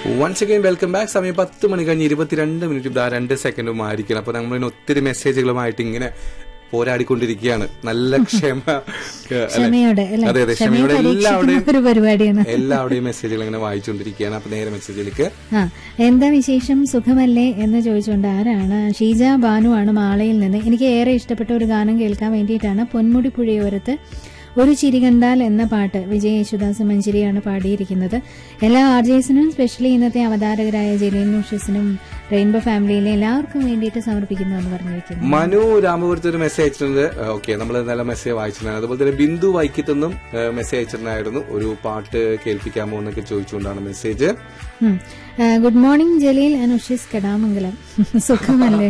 Once again welcome back സമയം പത്ത് മണി കഴിഞ്ഞ് ഇരുപത്തിരണ്ട് മിനിറ്റ് ഇതാ രണ്ട് സെക്കൻഡും ആയിരിക്കണം അപ്പൊ നമ്മൾ ഇനി ഒത്തിരി മെസ്സേജുകളുമായിട്ട് ഇങ്ങനെ പോരാടിക്കൊണ്ടിരിക്കുകയാണ് നല്ല ക്ഷമ അല്ലെ? ക്ഷമയോടെ അല്ലെ അതെ അതെ ക്ഷമയെ ക്ഷമയോടെ എല്ലാവരുടെയും പരീക്ഷിക്കുന്ന ഒരു പരിപാടിയാണ് എല്ലാവരുടെയും മെസ്സേജുകൾ ഇങ്ങനെ വായിച്ചുകൊണ്ടിരിക്കുകയാണ് അപ്പൊ നേരെ മെസ്സേജിലേക്ക് ആ എന്താ വിശേഷം സുഖമല്ലേ എന്ന് ചോദിച്ചുകൊണ്ട് ആരാണ് ഷീജ ബാനു ആണ് മാളയിൽ നിന്ന് എനിക്ക് ഏറെ ഇഷ്ടപ്പെട്ട ഒരു ഗാനം കേൾക്കാൻ വേണ്ടിയിട്ടാണ് പൊന്മുടി പുഴയോരത്ത് ഒരു ചിരി കണ്ടാൽ എന്ന പാട്ട് വിജയ് യേശുദാസ് മഞ്ചേരിയാണ് പാടിയിരിക്കുന്നത് എല്ലാ ആർജേസിനും സ്പെഷ്യലി ഇന്നത്തെ അവതാരകരായ ജലീൽ നുഷസിനും റെയിൻബോ ഫാമിലിയിലെ എല്ലാവർക്കും വേണ്ടിയിട്ട് സമർപ്പിക്കുന്നു എന്ന് പറഞ്ഞിരിക്കുന്നു മനു രാമപുരത്ത് ഒരു മെസ്സേജ് അയച്ചിട്ടുണ്ട് ഓക്കെ നമ്മൾ നല്ല മെസ്സേജ് വായിച്ചിട്ടുണ്ടായിരുന്നു അതുപോലെ തന്നെ ബിന്ദു വൈക്കത്തുനിന്നും മെസ്സേജ് അയച്ചിട്ടുണ്ടായിരുന്നു ഒരു പാട്ട് കേൾപ്പിക്കാമോ എന്നൊക്കെ ചോദിച്ചുകൊണ്ടാണ് മെസ്സേജ് ഉം. ആ, good morning Jaleel and Ushas Kadamangalam സുഖമല്ലേ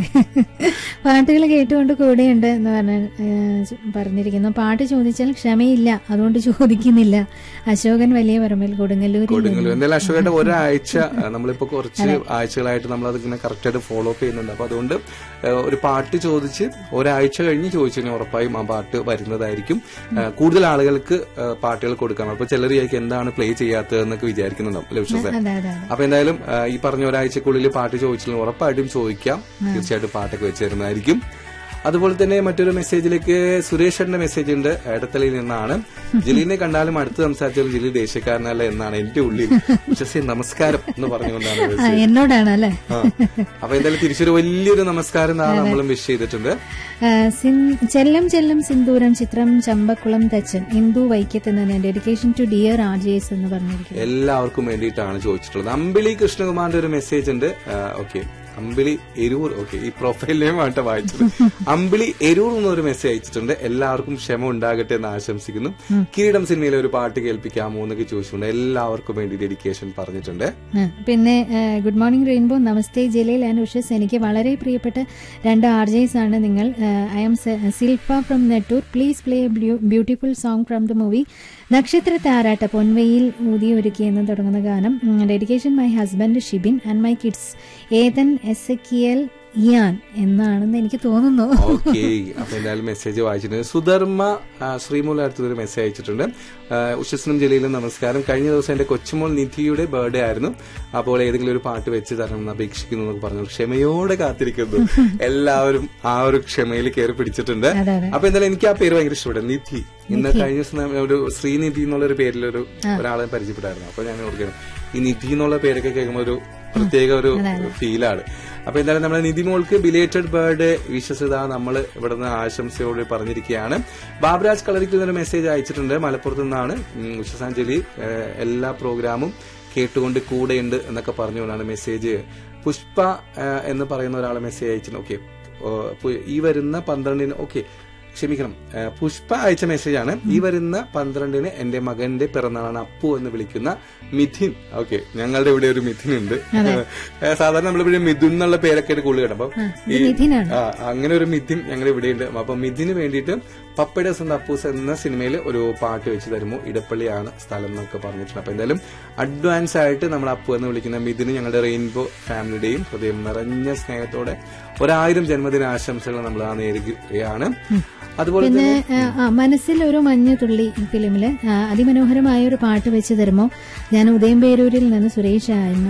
പാട്ടുകൾ കേട്ടുകൊണ്ട് കൂടെയുണ്ട് എന്ന് പറഞ്ഞ ആ, പറഞ്ഞിരിക്കുന്നു പാട്ട് ചോദിച്ചാൽ ക്ഷമയില്ല അതുകൊണ്ട് ചോദിക്കുന്നില്ല അശോകൻ വലിയ പറമ്പിൽ കൊടുങ്ങല്ലൂരിൽ കൊടുങ്ങല്ലൂർ എന്തായാലും അശോകയുടെ ഒരാഴ്ച ആ, നമ്മളിപ്പോ കുറച്ച് ആഴ്ചകളായിട്ട് നമ്മൾ അതിങ്ങനെ കറക്റ്റ് ആയിട്ട് ഫോളോ അപ്പ് ചെയ്യുന്നുണ്ട് അപ്പൊ അതുകൊണ്ട് ആ, ഒരു പാട്ട് ചോദിച്ച് ഒരാഴ്ച കഴിഞ്ഞ് ചോദിച്ചു കഴിഞ്ഞാൽ ഉറപ്പായും ആ പാട്ട് വരുന്നതായിരിക്കും ആ, കൂടുതൽ ആളുകൾക്ക് ആ, പാട്ടുകൾ കൊടുക്കണം അപ്പൊ ചിലർ വിചാരിക്കും എന്താണ് പ്ലേ ചെയ്യാത്തതെന്നൊക്കെ വിചാരിക്കുന്നുണ്ടാവും അല്ലെ വിശ്വസം അതെ അതെ അതെ അപ്പൊ എന്തായാലും ആ, ഈ പറഞ്ഞ ഒരാഴ്ചക്കുള്ളിൽ പാട്ട് ചോദിച്ചില്ലെങ്കിൽ ഉറപ്പായിട്ടും ചോദിക്കാം തീർച്ചയായിട്ടും പാട്ടൊക്കെ വെച്ച് തരുന്നതായിരിക്കും അതുപോലെ തന്നെ മറ്റൊരു മെസ്സേജിലേക്ക് സുരേഷന്റെ മെസ്സേജ് ഉണ്ട് എടത്തലയിൽ നിന്നാണ് ജലീലിനെ കണ്ടാലും അടുത്ത് സംസാരിച്ചാലും ജലീൽ ദേശക്കാരനല്ല എന്നാണ് എന്റെ ഉള്ളിൽ വിശ്വസി നമസ്കാരം എന്ന് പറഞ്ഞുകൊണ്ടാണ് ആ, വിളിച്ചത്. എന്നോടാണ് അല്ലേ ആ. അപ്പൊ എന്തായാലും തിരിച്ചൊരു വലിയൊരു നമസ്കാരം നാളെ നമ്മളും വിഷ് ചെയ്തിട്ടുണ്ട് ആ, സിൻ- ചെല്ലം ചെല്ലം സിന്ദൂരം ചിത്രം ചമ്പക്കുളം തച്ചൻ ഹിന്ദു വൈക്കത്ത് നിന്ന് ഡെഡിക്കേഷൻ ടു ഡിയർ ആർജേസ് എന്ന് പറഞ്ഞിരിക്കുന്നു എല്ലാവർക്കും വേണ്ടിയിട്ടാണ് ചോദിച്ചിട്ടുള്ളത് അമ്പിളി കൃഷ്ണകുമാറിന്റെ ഒരു മെസ്സേജ് ഉണ്ട് ഓക്കെ അമ്പിളി എരൂർ ഓക്കെ ഈ പ്രൊഫൈൽ നെയിം ആയിട്ട് വായിച്ചത് അമ്പിളി എരൂർ എന്നൊരു മെസ്സേജ് അയച്ചിട്ടുണ്ട് എല്ലാവർക്കും ക്ഷമ ഉണ്ടാകട്ടെ എന്ന് ആശംസിക്കുന്നു കിരീടം സിനിമയിലെ ഒരു പാട്ട് കേൾപ്പിക്കാമോ എന്നൊക്കെ ചോദിച്ചിട്ടുണ്ട് എല്ലാവർക്കും വേണ്ടി ഡെഡിക്കേഷൻ പറഞ്ഞിട്ടുണ്ട് ആ, പിന്നെ ഗുഡ് മോർണിംഗ് റെയിൻബോ നമസ്തേ ജലീൽ ആൻഡ് ഉഷസ് എനിക്ക് വളരെ പ്രിയപ്പെട്ട രണ്ട് ആർ ജെസ് ആണ് നിങ്ങൾ I'm Silfa from Nettoor please play beautiful song from the movie Nakshatra Tharatta പൊൻവയിൽ ഊതി ഒരുക്കി എന്ന് തുടങ്ങുന്ന ഗാനം dedication my husband Shibin and my kids Ethan Ezekiel Ian എന്നാണെന്ന് എനിക്ക് തോന്നുന്നു ഓക്കെ അപ്പൊ എന്തായാലും മെസ്സേജ് വായിച്ചിട്ടുണ്ട് സുധർമ്മ ആ, ശ്രീമൂല അടുത്ത് ഒരു മെസ്സേജ് അയച്ചിട്ടുണ്ട് ആ, ഉഷസിനും ജലീലും നമസ്കാരം കഴിഞ്ഞ ദിവസം എന്റെ കൊച്ചുമോൾ നിധിയുടെ ബർത്ത്ഡേ ആയിരുന്നു അപ്പോൾ ഏതെങ്കിലും ഒരു പാട്ട് വെച്ച് തരണം എന്ന് അപേക്ഷിക്കുന്നു എന്നൊക്കെ പറഞ്ഞു ക്ഷമയോടെ കാത്തിരിക്കുന്നു എല്ലാവരും ആ ഒരു ക്ഷമയിൽ കയറി പിടിച്ചിട്ടുണ്ട് അതെ അതെ അപ്പൊ എന്തായാലും എനിക്ക് ആ പേര് ഭയങ്കര ഇഷ്ടപ്പെട്ടു നിധി ഇന്ന് കഴിഞ്ഞ ദിവസം ഞാൻ ഒരു ശ്രീനിധി എന്നുള്ള ഒരു പേരിലൊരു ഒരാളെ പരിചയപ്പെട്ടായിരുന്നു അപ്പൊ ഞാൻ ഓർക്കണം ഈ നിധി എന്നുള്ള പേരൊക്കെ കേൾക്കുമ്പോൾ ഒരു പ്രത്യേക ഒരു ഫീലാണ് അപ്പൊ എന്തായാലും നമ്മുടെ നിധി മോൾക്ക് ബിലേറ്റഡ് ബർത്ത്ഡേ വിശ്വസത നമ്മൾ ഇവിടുന്ന് ആശംസയോട് പറഞ്ഞിരിക്കുകയാണ് ബാബുരാജ് കളരിക്കൽ ഒരു മെസ്സേജ് അയച്ചിട്ടുണ്ട് മലപ്പുറത്ത് നിന്നാണ് ഉം, ഉഷസാഞ്ജലി ഏഹ്, എല്ലാ പ്രോഗ്രാമും കേട്ടുകൊണ്ട് കൂടെയുണ്ട് എന്നൊക്കെ പറഞ്ഞുകൊണ്ടാണ് മെസ്സേജ് പുഷ്പ ഏഹ്, എന്ന് പറയുന്ന ഒരാൾ മെസ്സേജ് അയച്ചിട്ടുണ്ട് ഓക്കെ ഈ വരുന്ന പന്ത്രണ്ടിന് ഓക്കെ ക്ഷമിക്കണം ഏഹ് പുഷ്പ അയച്ച മെസ്സേജാണ് ഈ വരുന്ന പന്ത്രണ്ടിന് എന്റെ മകന്റെ പിറന്നാളാണ് അപ്പു എന്ന് വിളിക്കുന്ന മിഥിൻ ഓക്കെ ഞങ്ങളുടെ ഇവിടെ ഒരു മിഥിൻ ഉണ്ട് ഏഹ് സാധാരണ നമ്മളിവിടെ മിഥുൻ എന്നുള്ള പേരൊക്കെ കൂടുതൽ കേട്ടോ അപ്പൊ ഇത് നിധിനാണ് ആ അങ്ങനെ ഒരു മിഥിൻ ഞങ്ങൾ ഇവിടെയുണ്ട് അപ്പൊ മിഥിന് വേണ്ടിയിട്ട് പപ്പയുടെ സ്വന്തം അപ്പൂസ് എന്ന സിനിമയിൽ ഒരു പാട്ട് വെച്ച് തരുമോ ഇടപ്പള്ളിയാണ് സ്ഥലം എന്നൊക്കെ പറഞ്ഞിട്ടുണ്ട് അപ്പൊ എന്തായാലും അഡ്വാൻസ് ആയിട്ട് നമ്മൾ അപ്പു എന്ന് വിളിക്കുന്ന മിഥിന് ഞങ്ങളുടെ റെയിൻബോ ഫാമിലിയുടെയും ഹൃദയം നിറഞ്ഞ സ്നേഹത്തോടെ ഒരായിരം ജന്മദിന ആശംസകൾ നമ്മൾ ആ നേരുകയാണ് അതുപോലെ പിന്നെ തന്നെ ആ, ആ, മനസ്സിൽ ഒരു മഞ്ഞ തുള്ളി ഫിലിമില് ആ, അതിമനോഹരമായ ഒരു പാട്ട് വെച്ച് തരുമോ ഞാൻ ഉദയംപേരൂരിൽ നിന്ന് സുരേഷ് ആയിരുന്ന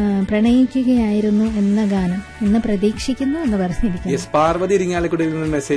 പ്രണയിക്കുകയായിരുന്നു എന്ന ഗാനം ഇന്ന് പ്രതീക്ഷിക്കുന്നു എന്ന് പറഞ്ഞിരിക്കുന്നു യെസ് പാർവതി ഇരിങ്ങാലക്കുടിയിൽ നിന്ന് മെസ്സേജ്